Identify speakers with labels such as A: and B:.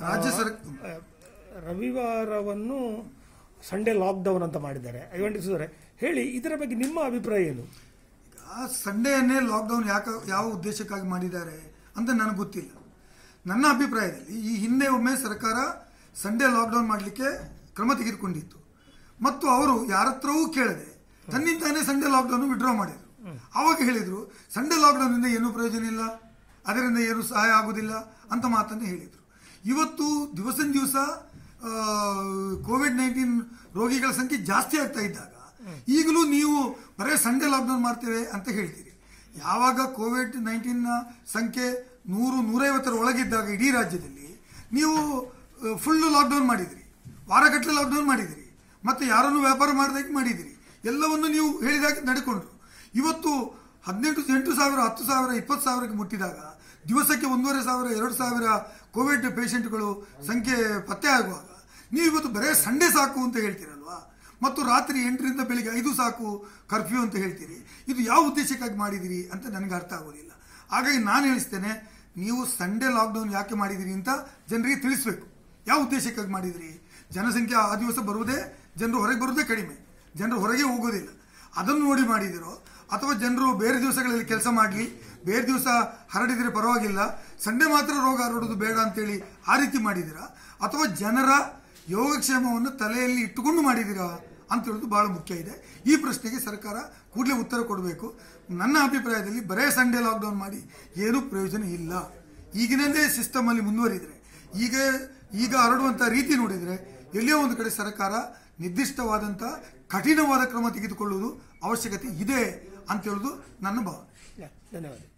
A: ರಾಜ್ಯ ಸರ್
B: ಆ, ರವಿವಾರವನ್ನು Sunday lockdown ಅಂತ ಮಾಡಿದ್ದಾರೆ ಐವಂಟಿಸಿದರೆ ಹೇಳಿ ಇದರ ಬಗ್ಗೆ ನಿಮ್ಮ ಅಭಿಪ್ರಾಯ ಏನು
A: ಆ ಸಂಡೇಯನ್ನೇ ಲಾಕ್ಡೌನ್ ಯಾಕ ಯಾವ ಉದ್ದೇಶಕ್ಕಾಗಿ ಮಾಡಿದ್ದಾರೆ ಅಂತ ನನಗೆ ಗೊತ್ತಿಲ್ಲ ನನ್ನ ಅಭಿಪ್ರಾಯದಲ್ಲಿ ಈ ಹಿಂದೆ ಒಮ್ಮೆ ಸರ್ಕಾರ ಸಂಡೇ ಲಾಕ್ಡೌನ್ ಮಾಡಲಿಕ್ಕೆ ಕ್ರಮ ತೆಗೆದುಕೊಂಡಿತ್ತು ಮತ್ತು ಅವರು ಯಾರ ಹತ್ರವೂ ಕೇಳದೆ ತನ್ನಿಂದಾನೇ ಸಂಡೇ ಲಾಕ್ಡೌನ್ ವಿಡ್ರಾ ಮಾಡಿದರು ಆವಾಗ ಹೇಳಿದರು ಸಂಡೇ ಲಾಕ್ಡೌನಿಂದ ಏನೂ ಪ್ರಯೋಜನ ಇಲ್ಲ ಅದರಿಂದ ಏನು ಸಹಾಯ ಆಗುವುದಿಲ್ಲ ಅಂತ ಮಾತನ್ನು ಹೇಳಿದರು ಇವತ್ತು ದಿವಸ ದಿವಸ ಕೋವಿಡ್ ನೈನ್ಟೀನ್ ರೋಗಿಗಳ ಸಂಖ್ಯೆ ಜಾಸ್ತಿ ಆಗ್ತಾ ಇದ್ದಾಗ ಈಗಲೂ ನೀವು ಬರೇ ಸಂಡೇ ಲಾಕ್ಡೌನ್ ಮಾಡ್ತೇವೆ ಅಂತ ಹೇಳ್ತೀರಿ ಯಾವಾಗ ಕೋವಿಡ್ ನೈನ್ಟೀನ್ನ ಸಂಖ್ಯೆ ನೂರು ನೂರೈವತ್ತರ ಒಳಗಿದ್ದಾಗ ಇಡೀ ರಾಜ್ಯದಲ್ಲಿ ನೀವು ಫುಲ್ಲು ಲಾಕ್ಡೌನ್ ಮಾಡಿದಿರಿ ವಾರಗಟ್ಟಲೆ ಲಾಕ್ಡೌನ್ ಮಾಡಿದಿರಿ ಮತ್ತು ಯಾರನ್ನು ವ್ಯಾಪಾರ ಮಾಡಿದಾಗೆ ಮಾಡಿದಿರಿ ಎಲ್ಲವನ್ನು ನೀವು ಹೇಳಿದಾಗೆ ನಡ್ಕೊಂಡ್ರು ಇವತ್ತು ಹದಿನೆಂಟು ಎಂಟು ಸಾವಿರ ಹತ್ತು ಸಾವಿರ ಇಪ್ಪತ್ತು ಸಾವಿರಕ್ಕೆ ಮುಟ್ಟಿದಾಗ ದಿವಸಕ್ಕೆ ಒಂದೂವರೆ ಸಾವಿರ ಎರಡು ಸಾವಿರ ಕೋವಿಡ್ ಪೇಷಂಟ್ಗಳು ಸಂಖ್ಯೆ ಪತ್ತೆ ಆಗುವಾಗ ನೀವು ಇವತ್ತು ಬರೇ ಸಂಡೇ ಸಾಕು ಅಂತ ಹೇಳ್ತೀರಲ್ವಾ ಮತ್ತು ರಾತ್ರಿ ಎಂಟರಿಂದ ಬೆಳಿಗ್ಗೆ ಐದು ಸಾಕು ಕರ್ಫ್ಯೂ ಅಂತ ಹೇಳ್ತೀರಿ ಇದು ಯಾವ ಉದ್ದೇಶಕ್ಕಾಗಿ ಮಾಡಿದಿರಿ ಅಂತ ನನಗೆ ಅರ್ಥ ಆಗೋದಿಲ್ಲ ಹಾಗಾಗಿ ನಾನು ಹೇಳಿಸ್ತೇನೆ ನೀವು ಸಂಡೇ ಲಾಕ್ಡೌನ್ ಯಾಕೆ ಮಾಡಿದಿರಿ ಅಂತ ಜನರಿಗೆ ತಿಳಿಸ್ಬೇಕು ಯಾವ ಉದ್ದೇಶಕ್ಕಾಗಿ ಮಾಡಿದಿರಿ ಜನಸಂಖ್ಯೆ ಆ ದಿವಸ ಬರುವುದೇ ಜನರು ಹೊರಗೆ ಬರುವುದೇ ಕಡಿಮೆ ಜನರು ಹೊರಗೆ ಹೋಗೋದಿಲ್ಲ ಅದನ್ನು ನೋಡಿ ಮಾಡಿದಿರೋ ಅಥವಾ ಜನರು ಬೇರೆ ದಿವಸಗಳಲ್ಲಿ ಕೆಲಸ ಮಾಡಲಿ ಬೇರೆ ದಿವಸ ಹರಡಿದರೆ ಪರವಾಗಿಲ್ಲ ಸಂಡೇ ಮಾತ್ರ ರೋಗ ಹರಡೋದು ಬೇಡ ಅಂತೇಳಿ ಆ ರೀತಿ ಮಾಡಿದ್ದೀರಾ ಅಥವಾ ಜನರ ಯೋಗಕ್ಷೇಮವನ್ನು ತಲೆಯಲ್ಲಿ ಇಟ್ಟುಕೊಂಡು ಮಾಡಿದ್ದೀರಾ ಅಂತ ಹೇಳೋದು ಬಹಳ ಮುಖ್ಯ ಇದೆ ಈ ಪ್ರಶ್ನೆಗೆ ಸರ್ಕಾರ ಕೂಡಲೇ ಉತ್ತರ ಕೊಡಬೇಕು ನನ್ನ ಅಭಿಪ್ರಾಯದಲ್ಲಿ ಬರೇ ಸಂಡೇ ಲಾಕ್ಡೌನ್ ಮಾಡಿ ಏನೂ ಪ್ರಯೋಜನ ಇಲ್ಲ ಈಗಿನದೇ ಸಿಸ್ಟಮಲ್ಲಿ ಮುಂದುವರಿದರೆ ಈಗ ಈಗ ಹರಡುವಂಥ ರೀತಿ ನೋಡಿದರೆ ಎಲ್ಲಿಯೋ ಒಂದು ಕಡೆ ಸರ್ಕಾರ ನಿರ್ದಿಷ್ಟವಾದಂಥ ಕಠಿಣವಾದ ಕ್ರಮ ತೆಗೆದುಕೊಳ್ಳುವುದು ಅವಶ್ಯಕತೆ ಇದೆ ಅಂತ ಹೇಳೋದು ನನ್ನ ಭಾವನೆ
B: ಧನ್ಯವಾದ